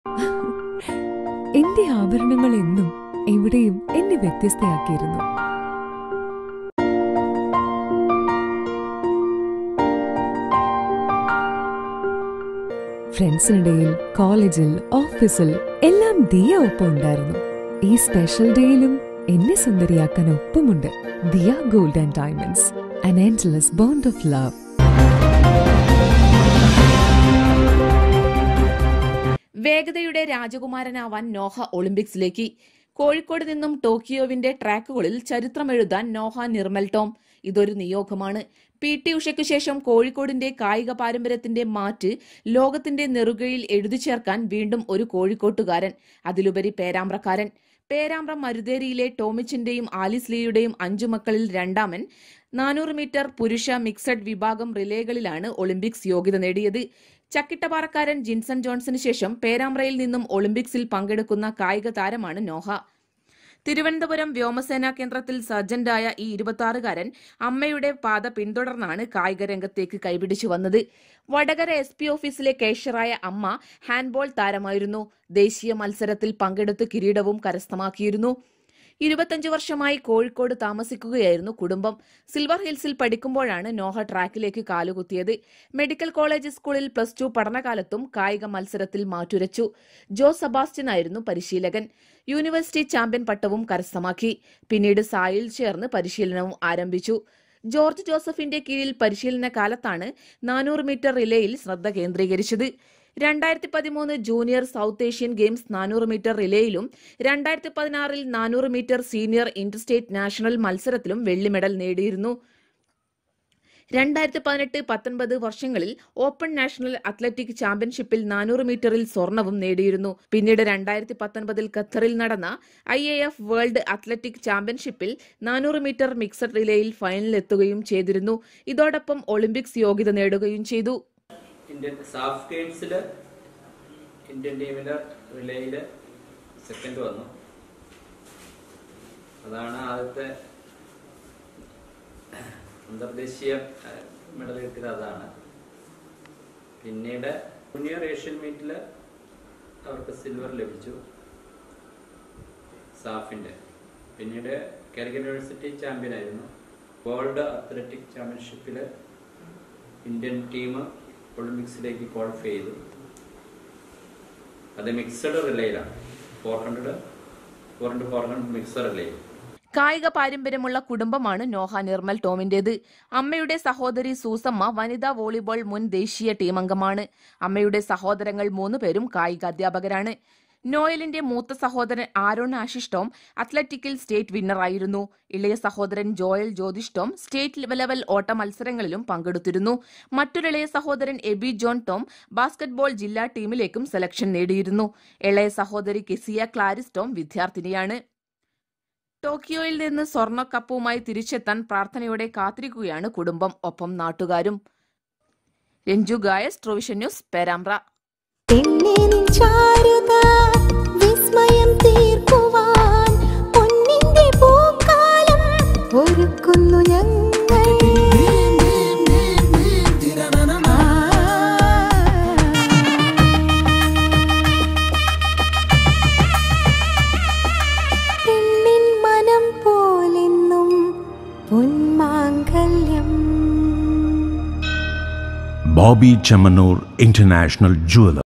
എന്റെ ആഭരണങ്ങൾ എന്നും എവിടെയും എന്നെ വ്യത്യസ്തയാക്കിയിരുന്നു ഫ്രണ്ട്സിനിടയിൽ കോളേജിൽ ഓഫീസിൽ എല്ലാം ദിയ ഒപ്പം ഉണ്ടായിരുന്നു ഈ സ്പെഷ്യൽ ഡേയിലും എന്നെ സുന്ദരിയാക്കാൻ ഒപ്പമുണ്ട് Diya gold and diamonds an endless bond of love വേഗതയുടെ രാജകുമാരനാവാൻ നോഹ ഒളിമ്പിക്സിലേക്ക് കോഴിക്കോട് നിന്നും ടോക്കിയോവിന്റെ ട്രാക്കുകളിൽ ചരിത്രമെഴുതാൻ നോഹ നിർമ്മൽ ടോം ഇതൊരു നിയോഗമാണ് പി ടി ഉഷയ്ക്ക് ശേഷം കോഴിക്കോടിന്റെ കായിക പാരമ്പര്യത്തിന്റെ മാറ്റ് ലോകത്തിന്റെ നെറുകയിൽ എഴുതി ചേർക്കാൻ വീണ്ടും ഒരു കോഴിക്കോട്ടുകാരൻ അതിലുപരി പേരാമ്പ്രക്കാരൻ പേരാമ്പ്ര മരുതേരിയിലെ ടോമിച്ചിന്റെയും ആലിസ് ലീയുടെയും അഞ്ചു മക്കളിൽ രണ്ടാമൻ നാനൂറ് മീറ്റർ പുരുഷ മിക്സഡ് വിഭാഗം റിലേകളിലാണ് ഒളിമ്പിക്സ് യോഗ്യത നേടിയത് ചക്കിട്ടപ്പാറക്കാരൻ ജിൻസൺ ജോൺസന് ശേഷം പേരാമ്പ്രയിൽ നിന്നും ഒളിമ്പിക്സിൽ പങ്കെടുക്കുന്ന കായിക താരമാണ് നോഹ തിരുവനന്തപുരം വ്യോമസേനാ കേന്ദ്രത്തിൽ സർജന്റായ ഈ ഇരുപത്തിയാറുകാരൻ അമ്മയുടെ പാത പിന്തുടർന്നാണ് കായിക രംഗത്തേക്ക് കൈപിടിച്ചു വന്നത് വടകര എസ് പി ഓഫീസിലെ കേഷ്യറായ അമ്മ ഹാൻഡ്ബോൾ താരമായിരുന്നു ദേശീയ മത്സരത്തിൽ പങ്കെടുത്ത് കിരീടവും കരസ്ഥമാക്കിയിരുന്നു ഇരുപത്തഞ്ച് വർഷമായി കോഴിക്കോട് താമസിക്കുകയായിരുന്നു കുടുംബം സിൽവർ ഹിൽസിൽ പഠിക്കുമ്പോഴാണ് നോഹ ട്രാക്കിലേക്ക് കാലുകുത്തിയത് മെഡിക്കൽ കോളേജ് സ്കൂളിൽ പ്ലസ് ടു പഠനകാലത്തും കായിക മത്സരത്തിൽ മാറ്റുരച്ചു ജോ സെബാസ്റ്റ്യൻ ആയിരുന്നു പരിശീലകൻ യൂണിവേഴ്സിറ്റി ചാമ്പ്യൻ പട്ടവും കരസ്ഥമാക്കി പിന്നീട് സായിൽ ചേർന്ന് പരിശീലനവും ആരംഭിച്ചു ജോർജ് ജോസഫിന്റെ കീഴിൽ പരിശീലന കാലത്താണ് നാനൂറ് മീറ്റർ റിലേയിൽ ശ്രദ്ധ കേന്ദ്രീകരിച്ചത് രണ്ടായിരത്തി പതിമൂന്ന് ജൂനിയർ സൗത്ത് ഏഷ്യൻ ഗെയിംസ് നാനൂറ് മീറ്റർ റിലേയിലും രണ്ടായിരത്തി പതിനാറിൽ നാനൂറ് മീറ്റർ സീനിയർ ഇന്റർസ്റ്റേറ്റ് നാഷണൽ മത്സരത്തിലും വെള്ളി മെഡൽ നേടിയിരുന്നു രണ്ടായിരത്തി പതിനെട്ട് പത്തൊൻപത് വർഷങ്ങളിൽ ഓപ്പൺ നാഷണൽ അത്ലറ്റിക് ചാമ്പ്യൻഷിപ്പിൽ നാനൂറ് മീറ്ററിൽ സ്വർണവും നേടിയിരുന്നു പിന്നീട് രണ്ടായിരത്തി പത്തൊൻപതിൽ ഖത്തറിൽ നടന്ന I A F world athletic ചാമ്പ്യൻഷിപ്പിൽ നാനൂറ് മീറ്റർ മിക്സഡ് റിലേയിൽ ഫൈനലിലെത്തുകയും ചെയ്തിരുന്നു ഇതോടൊപ്പം ഒളിമ്പിക്സ് യോഗ്യത നേടുകയും ചെയ്തു ഇന്ത്യൻ സാഫ് ഗെയിംസിൽ ഇന്ത്യൻ ടീമിൽ റിലേയിൽ സെക്കൻഡ് വന്നു അതാണ് ആദ്യത്തെ അന്തർദേശീയ മെഡൽ കിട്ടിയത് അതാണ് പിന്നീട് ജൂനിയർ ഏഷ്യൻ മീറ്റിൽ അവർക്ക് സിൽവർ ലഭിച്ചു സാഫിൻ്റെ പിന്നീട് കാലിക്കറ്റ് യൂണിവേഴ്സിറ്റി ചാമ്പ്യൻ ആയിരുന്നു വേൾഡ് അത്ലറ്റിക് ചാമ്പ്യൻഷിപ്പിൽ ഇന്ത്യൻ ടീം ഒളിമ്പിക്സിലേക്ക് ക്വാളിഫൈ ചെയ്തു അത് മിക്സഡ് റിലേയിലാണ് four hundred four hundred four hundred mixed relay കായിക പാരമ്പര്യമുള്ള കുടുംബമാണ് നോഹ നിർമ്മൽ ടോമിന്റേത് അമ്മയുടെ സഹോദരി സൂസമ്മ വനിതാ വോളിബോൾ മുൻ ദേശീയ ടീമംഗമാണ് അമ്മയുടെ സഹോദരങ്ങൾ മൂന്നുപേരും കായിക അധ്യാപകരാണ് നോയലിന്റെ മൂത്ത സഹോദരൻ ആരോൺ ആശിഷ് ടോം അത്ലറ്റിക്കിൽ സ്റ്റേറ്റ് വിന്നറായിരുന്നു ഇളയ സഹോദരൻ Joel Jyothish Tom state level ഓട്ട മത്സരങ്ങളിലും പങ്കെടുത്തിരുന്നു മറ്റൊരിളയ സഹോദരൻ എബി ജോൺ ടോം ബാസ്കറ്റ്ബോൾ ജില്ലാ ടീമിലേക്കും സെലക്ഷൻ നേടിയിരുന്നു ഇളയ സഹോദരി കെസിയ ക്ലാരിസ് ടോം വിദ്യാർത്ഥിനിയാണ് ടോക്കിയോയിൽ നിന്ന് സ്വർണ്ണക്കപ്പുമായി തിരിച്ചെത്താൻ പ്രാർത്ഥനയോടെ കാത്തിരിക്കുകയാണ് കുടുംബം ഒപ്പം നാട്ടുകാരും രഞ്ജു ഗായസ് ട്രോവിഷൻ ന്യൂസ് പേരാമ്പ്ര പെണ്ണേ നിൻ ചാരുത വിസ്മയം തീർക്കുവാൻ പൊന്നിന്റെ പൂക്കാലം ഒരുക്കുന്നു ഞങ്ങൾ പെണ്ണിൻ മനം പോലെന്നും പൊന്മാംഗല്യം Bobby Chamanur International Jeweler.